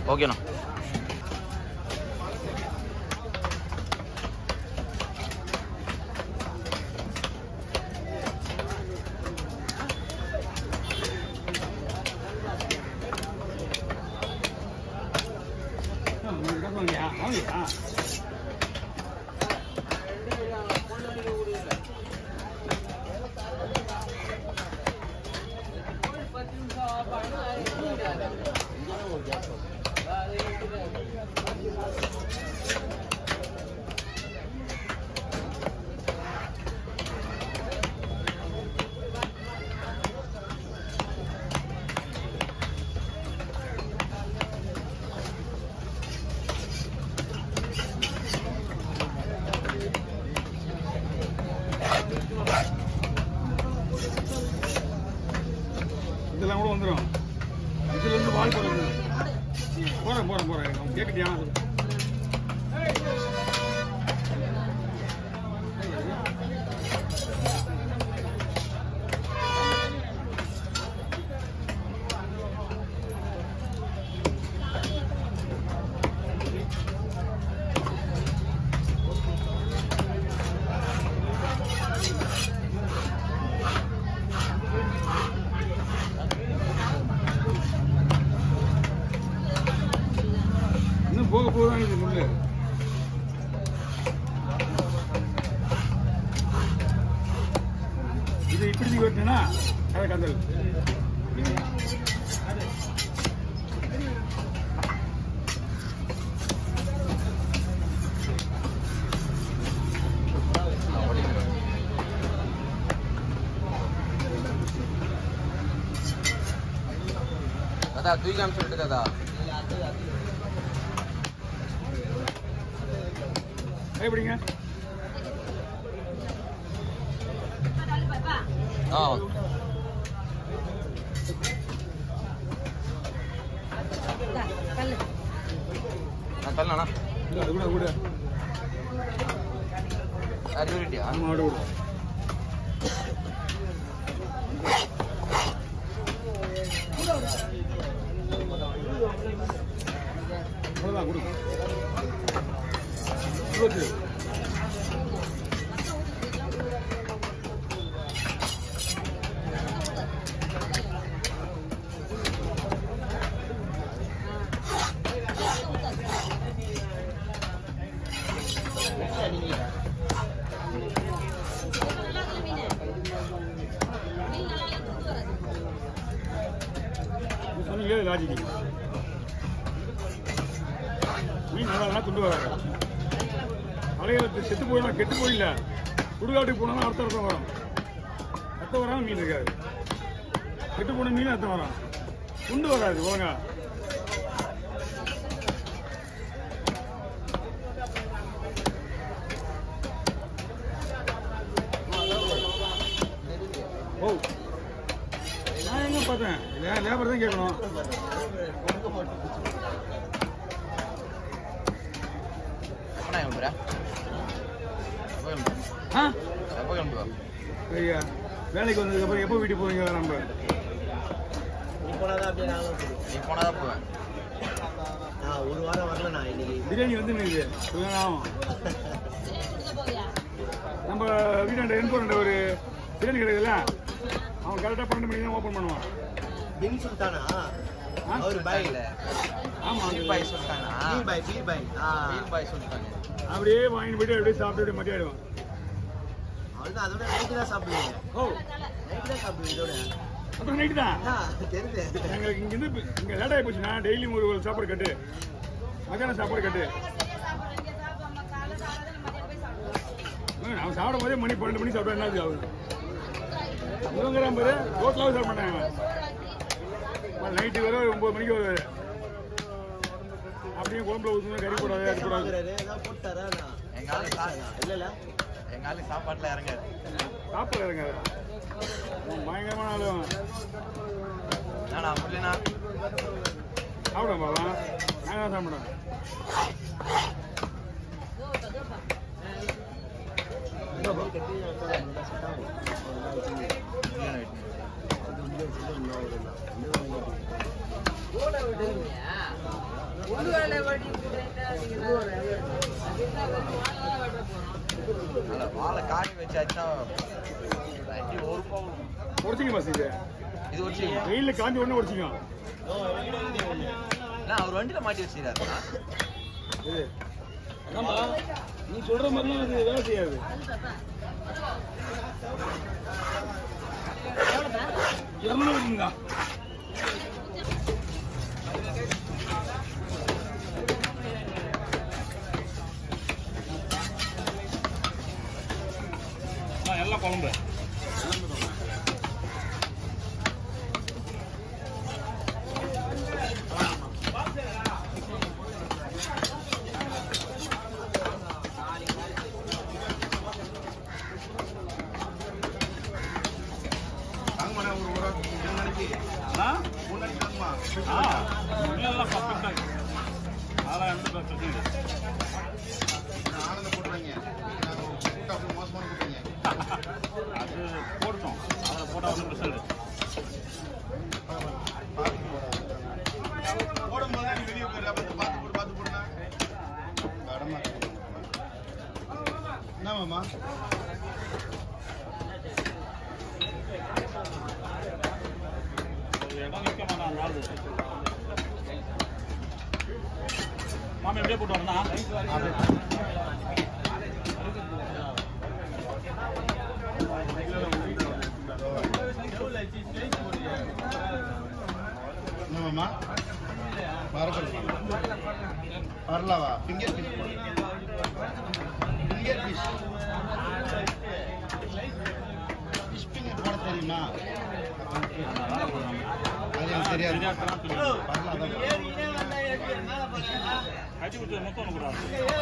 ஓகேண்ணா இதெல்லாம் கூட வந்துடும் இதுல இருந்து வால் போடுறது போறேன் போறேன் போறேன் அவன் கேட்கட்டியா இன்னும் போக போக தான் இது முள்ளு இது இப்படி வெட்டினா அதை கந்தல் தாதா தூக்கி காமிச்சு தாதா எப்படிங்க ஆ நான் தரலண்ணா இல்ல அது கூட கூட அது சொல்லிட்டியா ஆமா விட விட அவ்வளவுதான் கொடுங்க இருபத்தி நீ சொன்னீங்க லாஜிக்கு மீன் நல்லா இருந்தா கொண்டு வராங்க அலைகளுக்கு செத்து போயினா கெட்டு போயில்ல சுடுகாட்டுக்கு போனா அடுத்த அர்த்தம் வரும் அர்த்தம் வராம மீன் இருக்காது கெட்டு போன மீன் அர்த்தம் வரும் துண்டு வராது ஒழுங்கா ஓ நான் எங்க பார்த்தேன் லே- லேபர் தான் கேட்கணும் எப்பண்ணா கிளம்புற எப்போ கிளம்புற ஆ எப்போ கிளம்புவா ஐயா வேலைக்கு வந்ததுக்கப்புறம் எப்போ வீட்டுக்கு போவீங்க நம்ம நீ போனாதான் அப்படியே நாங்களும் போடுவோம். நீ போனால் தான் போவேன் நான் ஒரு வாரம் வரல நான் இன்னைக்கு பிரியாணி வந்து நிற்குது கொஞ்ச நேரம் ஆகும் நம்ம வீட்டாண்ட என்போண்ட ஒரு பிரியாணி கிடைக்குதுல்ல அவன் கரெக்டாக பன்னெண்டு மணிக்கு தான் ஓப்பன் பண்ணுவான் பின் சுல்தானா ஆ? அவர் பாய் ஆமாம் பீர் பாய் சொல்லிட்டாங்க பீர் பாய் பீர் பாய் ஆ பீர் பாய் சொல்லிட்டாங்க அப்படியே வாங்கிட்டு போயிட்டு அப்படியே சாப்பிட்டு அப்படியே மதியம் ஆயிடுவான் அவ்வளோதான் அதோட நைட்டு தான் சாப்பிடுவீங்க ஓ நைட்டு தான் சாப்பிடுவீங்க இதோட அப்புறம் நைட்டு தான் ஆ, தெரியுது எங்களுக்கு இங்கேருந்து இங்கே லேட் ஆகி போச்சுன்னா டெய்லியும் ஒரு ஒரு சாப்பாடு கட்டு மத்தியானம் சாப்பாடு கட்டு அவன் சாப்பிடும் போதே மணி பன்னெண்டு மணி சாப்பிட்டா என்ன ஆகுது இவங்கிறான் பாரு ரோட்லாவும் சாப்பிட மாட்டாங்க நைட்டு வர ஒன்பது மணிக்கு வருவாரு அப்படியே குழம்புல ஊற்றுனா கறி போடாது அது போடாது வாங்குறாரு ஏதாவது போட்டாரா நான்? எங்க ஆளு சா- இல்ல இல்ல எங்க ஆளு சாப்பாட்டுல இறங்காது சாப்பிட இருங்க பயங்கரமான ஆளு அவன். என்னடா புள்ளினா சாப்பிட பாவா நாங்கள் தான் சாப்பிடுறோம் கட்டி நல்லா சுட்டாங்க. நல்லா வச்சுங்க. அது உள்ள வச்சுட்டு இன்னும் ஒரு இல்லை. இன்னும் வாங்கிட்டு. அதில் வாழை காய் வச்சாச்சா அடி ஒரு பவுன் உடச்சிங்க பாஸ் இது இது வச்சுக்கீங்க வெயில்ல காஞ்சி உடனே உடச்சிங்க நான் அவர் வண்டியில மாட்டி வச்சிருக்காருண்ணா இது ஆமா நீ சொல்ற மாதிரிலாம் அது வேலை செய்யாது இரநூறுங்களா எல்லாம் குழம்பு ஆ? ஆ, எல்லாம் பர்ஃபெக்டாக அதெல்லாம் எந்த பிரச்சனையும் இல்லை அது போட்டோம் அதில் போட்டால் ஒன்றும் பிரச்சனை இல்லை என்னமாமா ஒரு இடம் நிற்க மாட்டான் அந்த ஆளு மாமி எப்படியே போட்டு வரணும் என்னமாமா பரகல் பரலாவா finger fish finger fish fish finger போட தெரியுமா அது எனக்கு தெரியாது பரலா கட்டி கொடுத்து மொத்தம் ஒன்று கூடாது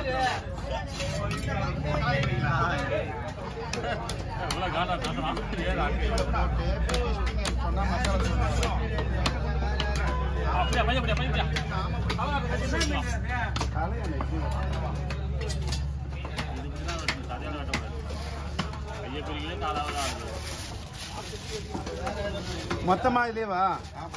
எவ்வளோ காண்டா காட்டலாம் போட்டு ஃபிஷ் ஃபிங்கர் சொன்னா மசாலா சொல்லுவாங்க அப்படியா பையன் அப்படியா பையன் அப்படியா தலையணை சரியான வெட்டக்கூடாது கையை பிரிக்கலே காலாவது ஆகுது மொத்தமா இதுலேவா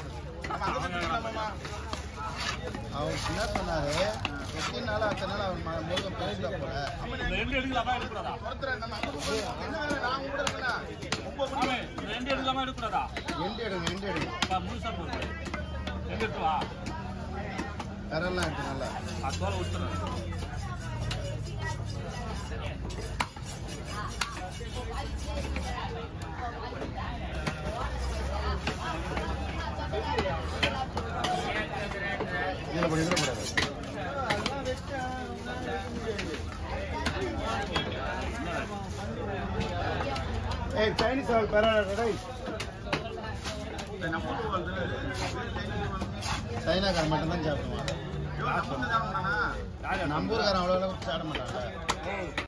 அவர் என்ன சொன்னாரு எத்தனை நாள் அத்தனை நாள் அவர் ம- முருகன் பேசல போல இந்த ரெண்டு எடுக்கலாமா எடுக்கூடாதா மாமி, இந்த ரெண்டு எடுக்கலாமா எடுக்கூடாதா எந்த எடுங்க எந்த எடுங்க அப்பா, முழுசா போகுது ரெண்டு எடுத்து வா கரெல்லாம் எடுத்து நல்லா அதோட விட்டுறேன் இதில் போட இதில் போடாது ஏய் சைனீஸ் ஆள் பரவாயில்ல ரைஸ் சைனாக்காரன் மட்டும்தான் சாப்பிடுவான் நம்ம ஊருக்காரன் அவ்வளோ சாப்பிட மாட்டாங்க